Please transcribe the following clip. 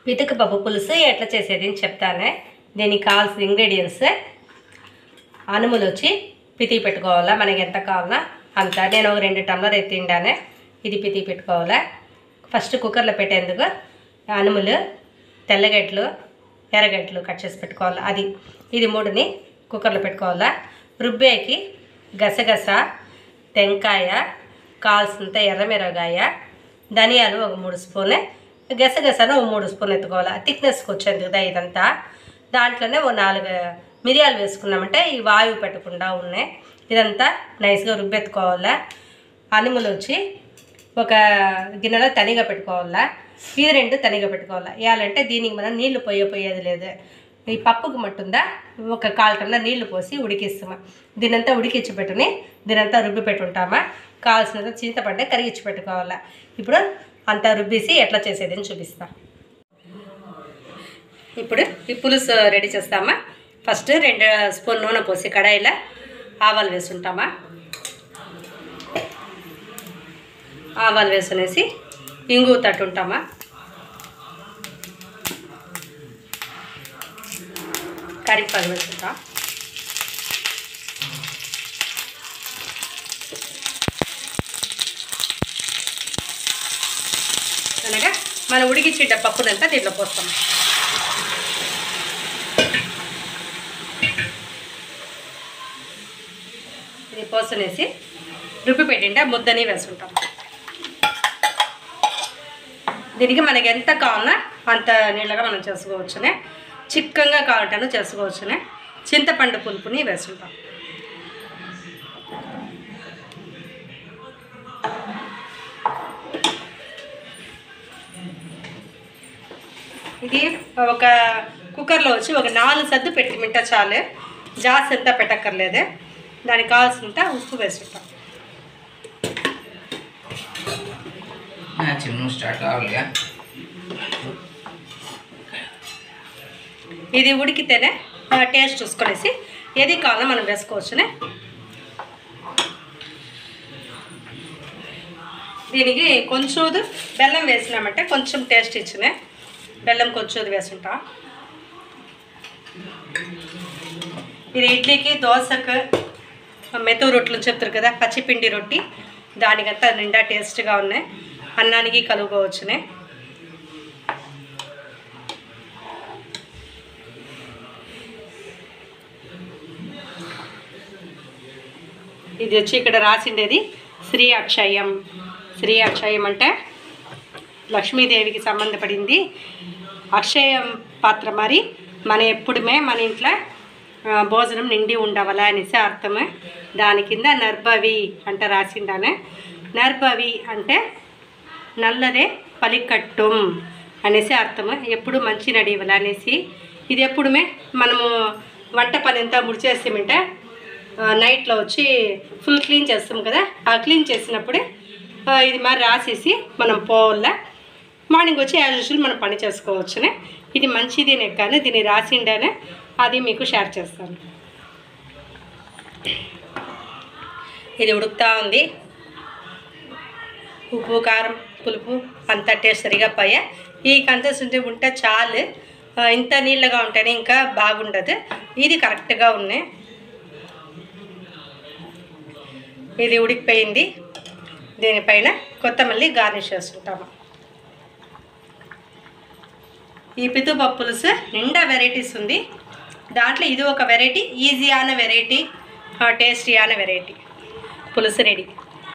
పితుక పప్పు పులుసు ఎట్లా చేసేది అని చెప్తానే దీనికి కావాల్సిన ఇంగ్రీడియంట్స్ అనుములు వచ్చి పితికి పెట్టుకోవాలా మనకి ఎంత కావాలా అంత నేను ఒక రెండు టమ్లర్ ఎత్తిండానే ఇది పితికి పెట్టుకోవాలా ఫస్ట్ కుక్కర్లో పెట్టేందుకు అనుములు తెల్లగడ్డలు ఎర్రగడ్డలు కట్ చేసి పెట్టుకోవాలి అది ఇది మూడుని కుక్కర్లో పెట్టుకోవాలా రుబ్బేకి గసగస టెంకాయ కాల్సినంత ఎర్రమిరగాయ ధనియాలు ఒక మూడు స్పూన్ గసగసను ఒక మూడు స్పూన్ ఎత్తుకోవాలి థిక్నెస్కి వచ్చేది కదా ఇదంతా దాంట్లోనే ఓ నాలుగు మిరియాలు వేసుకున్నామంటే ఈ వాయువు పెట్టకుండా ఉన్నాయి ఇదంతా నైస్గా రుబ్బెత్తుకోవాలా అనుములు వచ్చి ఒక గిన్నెలో తనిగా పెట్టుకోవాలా ఇది రెండు తనిగా పెట్టుకోవాలా ఇవ్వాలంటే దీనికి మనం నీళ్లు పోయే పోయేది లేదు ఈ పప్పుకు మట్టుందా ఒక కాలు కన్నా నీళ్లు పోసి ఉడికిస్తామా దీనంతా ఉడికించి పెట్టుని దీనంతా రుబ్బి పెట్టుంటామా కావాల్సినంత చింతపండు కరిగించి పెట్టుకోవాలా ఇప్పుడు అంతా రుబ్బేసి ఎట్లా చేసేది అని చూపిస్తా ఇప్పుడు ఈ పులుసు రెడీ చేస్తామా ఫస్ట్ రెండు స్పూన్ నూనె పోసి కడాయిలో ఆవాలు వేసుంటామా ఆవాలు వేసునేసి ఇంగు తట్టుంటామా కరివేపాకు వేసుకుంటాం అనగా మనం ఉడికించిన పప్పునంతా దీంట్లో పోస్తాం ఇది పోసనేసి రుబ్బి పెట్టింటే ముద్దని వేసుకుంటాం దీనికి మనకి ఎంత కావాలన్నా అంత నీళ్ళగా మనం చేసుకోవచ్చునే చిక్కగా కావాలంటే చేసుకోవచ్చునే చింతపండు పులుపుని వేసుకుంటాం ఇది ఒక కుక్కర్లో వచ్చి ఒక నాలుగు సద్దు పెట్టి మింట చాలు జాస్ ఎంత పెట్టక్కర్లేదు దానికి కావాల్సినంత ఉప్పు వేసుకుంటాం చిన్న స్టార్ట్ కావాలిగా ఇది ఉడికితేనే ఆ, టేస్ట్ చూసుకొనేసి ఏది కావాలో మనం వేసుకోవచ్చునే దీనికి కొంచెం బెల్లం వేసినామంటే కొంచెం టేస్ట్ ఇచ్చినే బెల్లం కొంచెం వేసుంటాం ఇది ఇడ్లీకి దోశకు మెతు రొట్టెలు చెప్తారు కదా పచ్చిపిండి రొట్టి దానికంతా నిండా టేస్ట్గా ఉన్నాయి అన్నానికి కలుపుకోవచ్చునే ఇది వచ్చి ఇక్కడ రాసిండేది శ్రీ అక్షయం శ్రీ అక్షయం అంటే లక్ష్మీదేవికి సంబంధపడింది అక్షయం పాత్ర మరి మన ఎప్పుడుమే మన ఇంట్లో ఆ, భోజనం నిండి ఉండవల అనేసి అర్థమే దాని కింద నర్భవి అంటే రాసిండానే నర్భవి అంటే నల్లదే పలికట్టుం అనేసి అర్థము ఎప్పుడు మంచి నడివల అనేసి ఇది ఎప్పుడుమే మనము వంట పని అంతా ముడిచేస్తామంటే నైట్లో వచ్చి ఫుల్ క్లీన్ చేస్తాం కదా ఆ క్లీన్ చేసినప్పుడే ఆ, ఇది మరి రాసేసి మనం పోవాల మార్నింగ్ వచ్చి యాజ్ యూజువల్ మనం పని చేసుకోవచ్చునే ఇది మంచిదినే కానీ దీన్ని రాసిండానే అది మీకు షేర్ చేస్తాను ఇది ఉడుకుతా ఉంది ఉప్పు కారం పులుపు అంతా టేస్ట్ సరిగా పోయా ఈ కన్సిస్టెన్సీ ఉంటే చాలు ఆ, ఇంత నీళ్ళగా ఉంటేనే ఇంకా బాగుండదు ఇది కరెక్ట్గా ఉన్నాయి ఇది ఉడికిపోయింది దీనిపైన కొత్తమల్లి గార్నిష్ చేసుకుంటాము ఈ పితుపప్పు పులుసు నిండా వెరైటీస్ ఉంది దాంట్లో ఇది ఒక వెరైటీ ఈజీ అయిన వెరైటీ టేస్టీ అయిన వెరైటీ పులుసు రెడీ